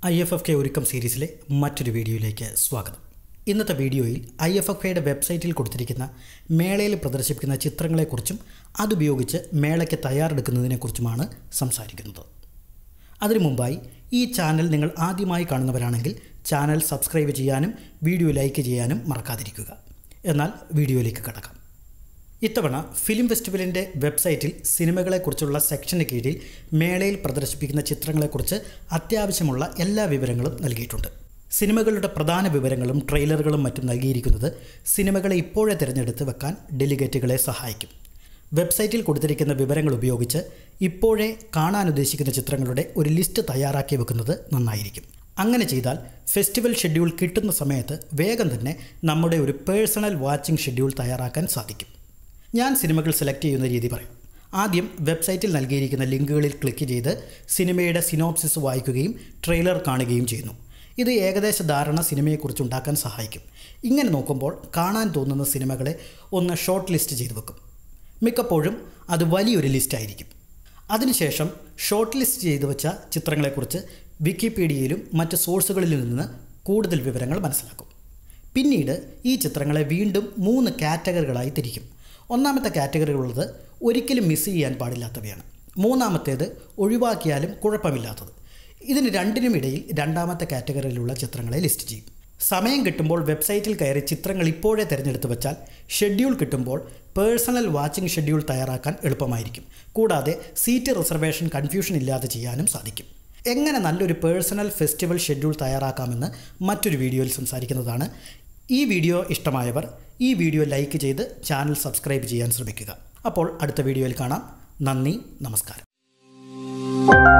I F F K ഒരുക്കം സീരീസിലെ മറ്റൊരു വീഡിയോയിലേക്ക് സ്വാഗതം ഇന്നത്തെ വീഡിയോയിൽ ഐ എഫ് എഫ് കെയുടെ വെബ്സൈറ്റിൽ കൊടുത്തിരിക്കുന്ന മേളയിൽ പ്രദർശിപ്പിക്കുന്ന ചിത്രങ്ങളെക്കുറിച്ചും അതുപയോഗിച്ച് മേളയ്ക്ക് തയ്യാറെടുക്കുന്നതിനെക്കുറിച്ചുമാണ് സംസാരിക്കുന്നത് അതിനു മുമ്പായി ഈ ചാനൽ നിങ്ങൾ ആദ്യമായി കാണുന്നവരാണെങ്കിൽ ചാനൽ സബ്സ്ക്രൈബ് ചെയ്യാനും വീഡിയോ ലൈക്ക് ചെയ്യാനും മറക്കാതിരിക്കുക എന്നാൽ വീഡിയോയിലേക്ക് കടക്കാം ഇത്തവണ ഫിലിം ഫെസ്റ്റിവലിൻ്റെ വെബ്സൈറ്റിൽ സിനിമകളെക്കുറിച്ചുള്ള സെക്ഷന് കീഴിൽ മേളയിൽ പ്രദർശിപ്പിക്കുന്ന ചിത്രങ്ങളെക്കുറിച്ച് അത്യാവശ്യമുള്ള എല്ലാ വിവരങ്ങളും നൽകിയിട്ടുണ്ട് സിനിമകളുടെ പ്രധാന വിവരങ്ങളും ട്രെയിലറുകളും മറ്റും നൽകിയിരിക്കുന്നത് സിനിമകളെ ഇപ്പോഴേ തിരഞ്ഞെടുത്ത് വെക്കാൻ ഡെലിഗേറ്റുകളെ സഹായിക്കും വെബ്സൈറ്റിൽ കൊടുത്തിരിക്കുന്ന വിവരങ്ങൾ ഉപയോഗിച്ച് ഇപ്പോഴേ കാണാൻ ഉദ്ദേശിക്കുന്ന ചിത്രങ്ങളുടെ ഒരു ലിസ്റ്റ് തയ്യാറാക്കി വെക്കുന്നത് നന്നായിരിക്കും അങ്ങനെ ചെയ്താൽ ഫെസ്റ്റിവൽ ഷെഡ്യൂൾ കിട്ടുന്ന സമയത്ത് വേഗം തന്നെ നമ്മുടെ ഒരു പേഴ്സണൽ വാച്ചിങ് ഷെഡ്യൂൾ തയ്യാറാക്കാൻ സാധിക്കും ഞാൻ സിനിമകൾ സെലക്ട് ചെയ്യുന്ന രീതി പറയും ആദ്യം വെബ്സൈറ്റിൽ നൽകിയിരിക്കുന്ന ലിങ്കുകളിൽ ക്ലിക്ക് ചെയ്ത് സിനിമയുടെ സിനോപ്സിസ് വായിക്കുകയും ട്രെയിലർ കാണുകയും ചെയ്യുന്നു ഇത് ഏകദേശ ധാരണ സിനിമയെക്കുറിച്ച് ഉണ്ടാക്കാൻ സഹായിക്കും ഇങ്ങനെ നോക്കുമ്പോൾ കാണാൻ തോന്നുന്ന സിനിമകളെ ഒന്ന് ഷോർട്ട് ലിസ്റ്റ് ചെയ്തു വെക്കും മിക്കപ്പോഴും അത് വലിയൊരു ലിസ്റ്റായിരിക്കും അതിനുശേഷം ഷോർട്ട് ലിസ്റ്റ് ചെയ്തു വെച്ച ചിത്രങ്ങളെക്കുറിച്ച് വിക്കിപീഡിയയിലും മറ്റ് സോഴ്സുകളിൽ നിന്ന് കൂടുതൽ വിവരങ്ങൾ മനസ്സിലാക്കും പിന്നീട് ഈ ചിത്രങ്ങളെ വീണ്ടും മൂന്ന് കാറ്റഗറികളായി തിരിക്കും ഒന്നാമത്തെ കാറ്റഗറി ഉള്ളത് ഒരിക്കലും മിസ് ചെയ്യാൻ പാടില്ലാത്തവയാണ് മൂന്നാമത്തേത് ഒഴിവാക്കിയാലും കുഴപ്പമില്ലാത്തത് ഇതിന് രണ്ടിനും ഇടയിൽ രണ്ടാമത്തെ കാറ്റഗറിയിലുള്ള ചിത്രങ്ങളെ ലിസ്റ്റ് ചെയ്യും സമയം കിട്ടുമ്പോൾ വെബ്സൈറ്റിൽ കയറി ചിത്രങ്ങൾ ഇപ്പോഴേ തിരഞ്ഞെടുത്ത് വെച്ചാൽ ഷെഡ്യൂൾ കിട്ടുമ്പോൾ പേഴ്സണൽ വാച്ചിങ് ഷെഡ്യൂൾ തയ്യാറാക്കാൻ എളുപ്പമായിരിക്കും കൂടാതെ സീറ്റ് റിസർവേഷൻ കൺഫ്യൂഷൻ ഇല്ലാതെ ചെയ്യാനും സാധിക്കും എങ്ങനെ നല്ലൊരു പേഴ്സണൽ ഫെസ്റ്റിവൽ ഷെഡ്യൂൾ തയ്യാറാക്കാമെന്ന് മറ്റൊരു വീഡിയോയിൽ സംസാരിക്കുന്നതാണ് ഈ വീഡിയോ ഇഷ്ടമായവർ ഈ വീഡിയോ ലൈക്ക് ചെയ്ത് ചാനൽ സബ്സ്ക്രൈബ് ചെയ്യാൻ ശ്രമിക്കുക അപ്പോൾ അടുത്ത വീഡിയോയിൽ കാണാം നന്ദി നമസ്കാരം